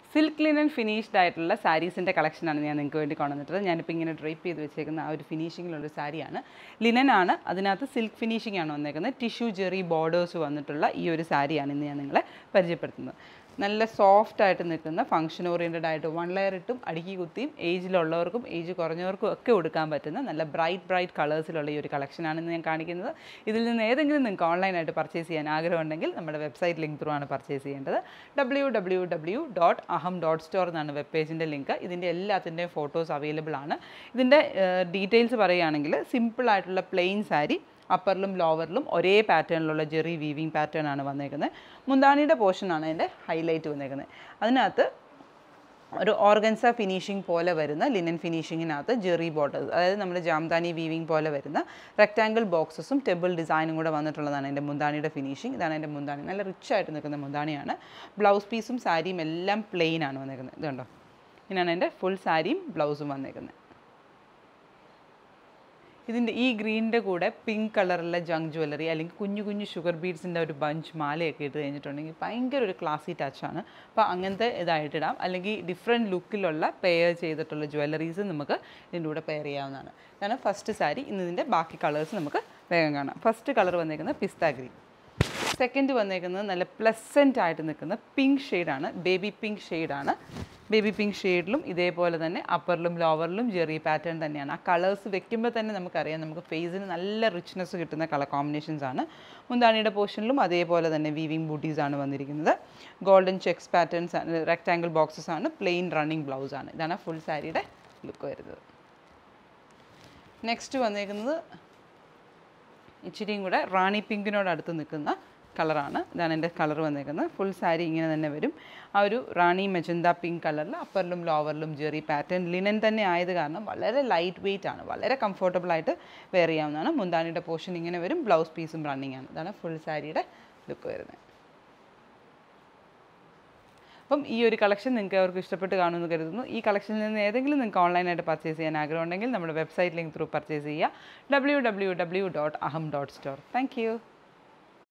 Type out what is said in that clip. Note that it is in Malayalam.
സിൽക്ക് ലിനൻ ഫിനിഷ്ഡ് ആയിട്ടുള്ള സാരീസിൻ്റെ കളക്ഷനാണ് ഞാൻ നിങ്ങൾക്ക് വേണ്ടി കൊണ്ടുവന്നിട്ടത് ഞാനിപ്പോൾ ഇങ്ങനെ ഡ്രൈപ്പ് ചെയ്ത് വെച്ചേക്കുന്ന ആ ഒരു ഫിനിഷിങ്ങിലുള്ള സാരിയാണ് ലിനൻ ആണ് അതിനകത്ത് സിൽക്ക് ഫിനിഷിംഗ് ആണ് വന്നേക്കുന്നത് ടിഷ്യൂ ജെറി ബോർഡേഴ്സ് വന്നിട്ടുള്ള ഈ ഒരു സാരിയാണ് ഇന്ന് ഞാൻ നിങ്ങളെ പരിചയപ്പെടുത്തുന്നത് നല്ല സോഫ്റ്റ് ആയിട്ട് നിൽക്കുന്ന ഫംഗ്ഷൻ ഓറിയൻറ്റഡ് ആയിട്ട് വൺ ലെയർ ഇട്ടും അടുക്കി കുത്തിയും ഏജിലുള്ളവർക്കും ഏജ് കുറഞ്ഞവർക്കും ഒക്കെ കൊടുക്കാൻ പറ്റുന്ന നല്ല ബ്രൈറ്റ് ബ്രൈറ്റ് കളേഴ്സിലുള്ള ഈ ഒരു കളക്ഷനാണ് ഇന്ന് ഞാൻ കാണിക്കുന്നത് ഇതിൽ നിന്ന് ഏതെങ്കിലും നിങ്ങൾക്ക് ഓൺലൈനായിട്ട് പർച്ചേസ് ചെയ്യാൻ ആഗ്രഹമുണ്ടെങ്കിൽ നമ്മുടെ വെബ്സൈറ്റ് ലിങ്ക് ത്രൂ ആണ് പർച്ചേസ് ചെയ്യേണ്ടത് W W W dot Aham dot store എന്നാണ് വെബ് പേജിൻ്റെ ലിങ്ക് ഇതിൻ്റെ എല്ലാത്തിൻ്റെയും ഫോട്ടോസ് അവൈലബിൾ ആണ് ഇതിൻ്റെ ഡീറ്റെയിൽസ് പറയുകയാണെങ്കിൽ സിമ്പിൾ ആയിട്ടുള്ള പ്ലെയിൻ സാരി അപ്പറിലും ലോവറിലും ഒരേ പാറ്റേണിലുള്ള ജെറി വീവിങ് പാറ്റേൺ ആണ് വന്നേക്കുന്നത് മുന്താണിയുടെ പോർഷനാണ് അതിൻ്റെ ഹൈലൈറ്റ് വന്നേക്കുന്നത് അതിനകത്ത് ഒരു ഓർഗൻസ ഫിനിഷിംഗ് പോലെ വരുന്ന ലിനൻ ഫിനിഷിങ്ങിനകത്ത് ജെറി ബോർഡേഴ്സ് അതായത് നമ്മുടെ ജാംദാനി വീവിങ് പോലെ വരുന്ന റെക്റ്റാങ്കിൾ ബോക്സസും ടെബിൾ ഡിസൈനും കൂടെ വന്നിട്ടുള്ളതാണ് എൻ്റെ മുന്താണിയുടെ ഫിനിഷിംഗ് ഇതാണ് എൻ്റെ മുന്താണി നല്ല റിച്ച് ആയിട്ട് നിൽക്കുന്ന മുന്താണിയാണ് ബ്ലൗസ് പീസും സാരിയും എല്ലാം പ്ലെയിൻ ആണ് വന്നേക്കുന്നത് ഇതുണ്ടോ ഇങ്ങനെയാണ് എൻ്റെ ഫുൾ സാരിയും ബ്ലൗസും വന്നേക്കുന്നത് ഇതിൻ്റെ ഈ ഗ്രീനിൻ്റെ കൂടെ പിങ്ക് കളറുള്ള ജങ്ക് ജ്വല്ലറി അല്ലെങ്കിൽ കുഞ്ഞു കുഞ്ഞു ഷുഗർ ബീഡ്സിൻ്റെ ഒരു ബഞ്ച് മാലയൊക്കെ ഇട്ട് കഴിഞ്ഞിട്ടുണ്ടെങ്കിൽ ഭയങ്കര ഒരു ക്ലാസി ടച്ചാണ് അപ്പോൾ അങ്ങനത്തെ ഇതായിട്ടിടാം അല്ലെങ്കിൽ ഡിഫറെൻറ്റ് ലുക്കിലുള്ള പെയർ ചെയ്തിട്ടുള്ള ജ്വല്ലറീസ് നമുക്ക് ഇതിൻ്റെ കൂടെ പെയർ ചെയ്യാവുന്നതാണ് ഇതാണ് ഫസ്റ്റ് സാരി ഇന്ന് ഇതിൻ്റെ ബാക്കി കളേഴ്സ് നമുക്ക് വേഗം കാണാം ഫസ്റ്റ് കളർ വന്നേക്കുന്നത് പിസ്ത ഗ്രീൻ സെക്കൻഡ് വന്നേക്കുന്നത് നല്ല പ്ലസൻ്റ് ആയിട്ട് നിൽക്കുന്ന പിങ്ക് ഷെയ്ഡാണ് ബേബി പിങ്ക് ഷെയ്ഡാണ് ബേബി പിങ്ക് ഷെയ്ഡിലും ഇതേപോലെ തന്നെ അപ്പറിലും ലോവറിലും ജെറി പാറ്റേൺ തന്നെയാണ് ആ കളേഴ്സ് വെക്കുമ്പോൾ തന്നെ നമുക്കറിയാം നമുക്ക് ഫേസിന് നല്ല റിച്ച്നെസ് കിട്ടുന്ന കളർ കോമ്പിനേഷൻസ് ആണ് മുന്താണിയുടെ പോർഷനിലും അതേപോലെ തന്നെ വീവിങ് ബൂട്ടീസ് ആണ് വന്നിരിക്കുന്നത് ഗോൾഡൻ ചെക്സ് പാറ്റേൺസ് ആണ് റെക്റ്റാങ്കിൾ ബോക്സസ് ആണ് പ്ലെയിൻ റണ്ണിങ് ബ്ലൗസ് ആണ് ഇതാണ് ഫുൾ സാരിയുടെ ലുക്ക് വരുന്നത് നെക്സ്റ്റ് വന്നേക്കുന്നത് ഇച്ചിരിയും കൂടെ റാണി പിങ്കിനോട് അടുത്ത് നിൽക്കുന്ന കളറാണ് ഇതാണ് എൻ്റെ കളർ വന്നേക്കുന്നത് ഫുൾ സാരി ഇങ്ങനെ തന്നെ വരും ആ ഒരു റാണി മെജന്ത പിങ്ക് കളറിൽ അപ്പറിലും ലോവറിലും ജെറി പാറ്റേൺ ലിനൻ തന്നെ ആയത് കാരണം വളരെ ലൈറ്റ് വെയിറ്റ് ആണ് വളരെ കംഫർട്ടബിൾ ആയിട്ട് വെയർ ചെയ്യാവുന്നതാണ് മുന്താണിയുടെ പോർഷൻ ഇങ്ങനെ വരും ബ്ലൗസ് പീസും റണ്ണിങ് ആണ് ഇതാണ് ഫുൾ സാരിയുടെ ലുക്ക് വരുന്നത് അപ്പം ഈ ഒരു കളക്ഷൻ നിങ്ങൾക്ക് അവർക്ക് ഇഷ്ടപ്പെട്ട് കാണുമെന്ന് കരുതുന്നു ഈ കളക്ഷനിൽ നിന്ന് ഏതെങ്കിലും നിങ്ങൾക്ക് ഓൺലൈനായിട്ട് പർച്ചേസ് ചെയ്യാൻ ആഗ്രഹമുണ്ടെങ്കിൽ നമ്മുടെ വെബ്സൈറ്റ് ലിങ്ക് ത്രൂ പർച്ചേസ് ചെയ്യുക W W W dot Aham dot store thank U